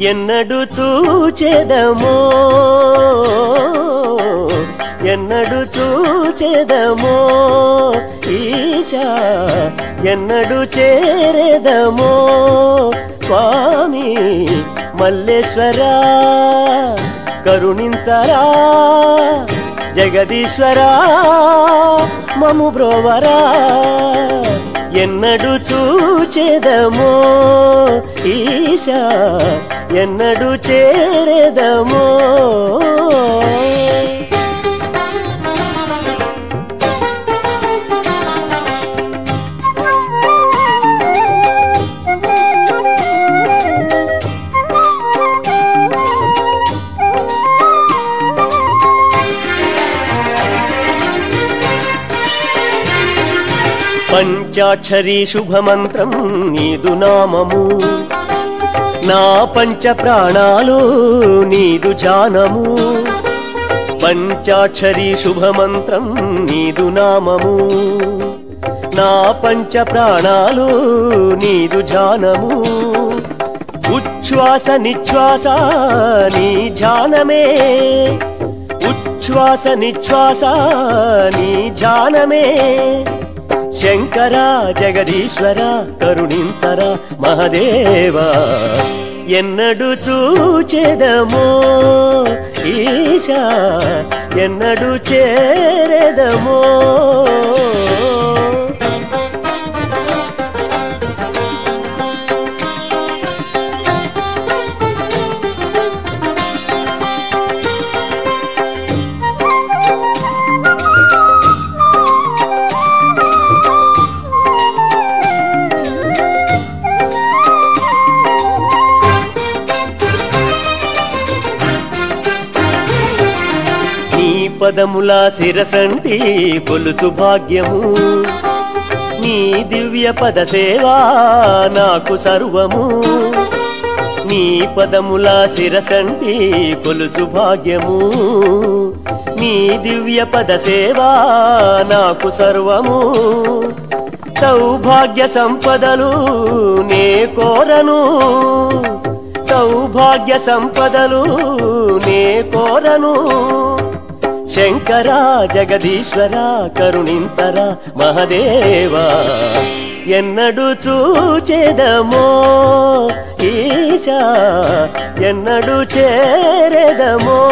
ఎన్నడు చూచెదమో ఎన్నడు చూచెదమో ఈశా ఎన్నడు చేరెదమో స్వామి మల్లేశ్వరా కరుణించరా జగదీశ్వరా మము బ్రోవరా ఎన్నడు చూచెదమో ఈశా ఎన్నడు చేరెదమో పంచాక్షరీ శుభమంత్రం నీదు నామము నా పంచ ప్రాణాలు నీదు జానము పంచాక్షరీ శుభమంత్రం నీదు నామము నా పంచ ప్రాణాలు నీదు జానము ఉచ్ఛ్వాస నిశ్వాస నీ ధ్యానమే ఉచ్ఛ్వాస నిశ్వాస నీ ధ్యానమే శంకర జగదీశ్వర కరుణించర మహదేవా ఎన్నడు చూచెదమో ఈశా ఎన్నడు చేరెదమో నీ పదముల శిరసంటి కొలుచు భాగ్యము నీ దివ్య పద సేవా నాకు సర్వము నీ పదముల శిరసంటి కొలుచు భాగ్యము నీ దివ్య పద సేవా నాకు సర్వము సౌభాగ్య సంపదలు నే కోరను సౌభాగ్య సంపదలు నే కోరను శంకర జగదీశ్వర కరుణింతర మహదేవా ఎన్నడు చూచెదమో ఈశా ఎన్నడు చేరెదమో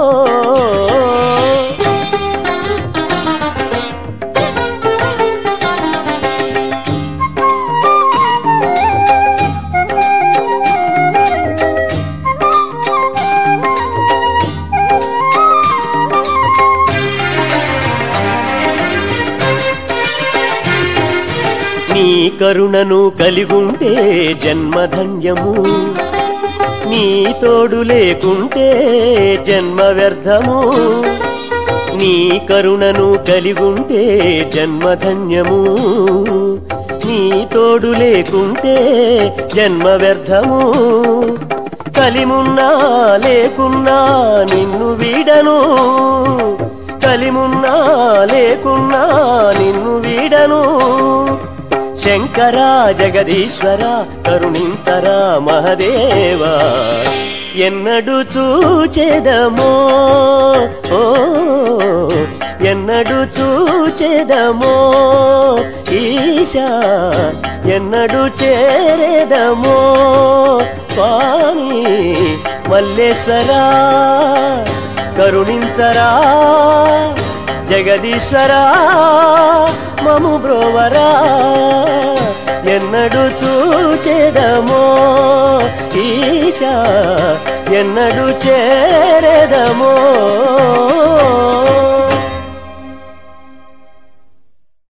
నీ కరుణను కలిగుంటే జన్మధన్యము నీ తోడు లేకుంటే జన్మ వ్యర్థము నీ కరుణను కలిగుంటే జన్మధన్యము నీ తోడు లేకుంటే జన్మ వ్యర్థము కలిమున్నా లేకున్నా నిన్ను వీడను కలిమున్నా లేకున్నా నిన్ను వీడను శంకర జగదీశ్వర కరుణింతర మహదేవా ఎన్నడు చూచెదమో ఓ ఎన్నడు చూచెదమో ఈశా ఎన్నడు చేరెదమో స్వామి మల్లేశ్వరా కరుణించరా జగదీశ్వరా మము బ్రోవరా ఎన్నడు చూచెదమో ఈశా ఎన్నడు చేరెదమో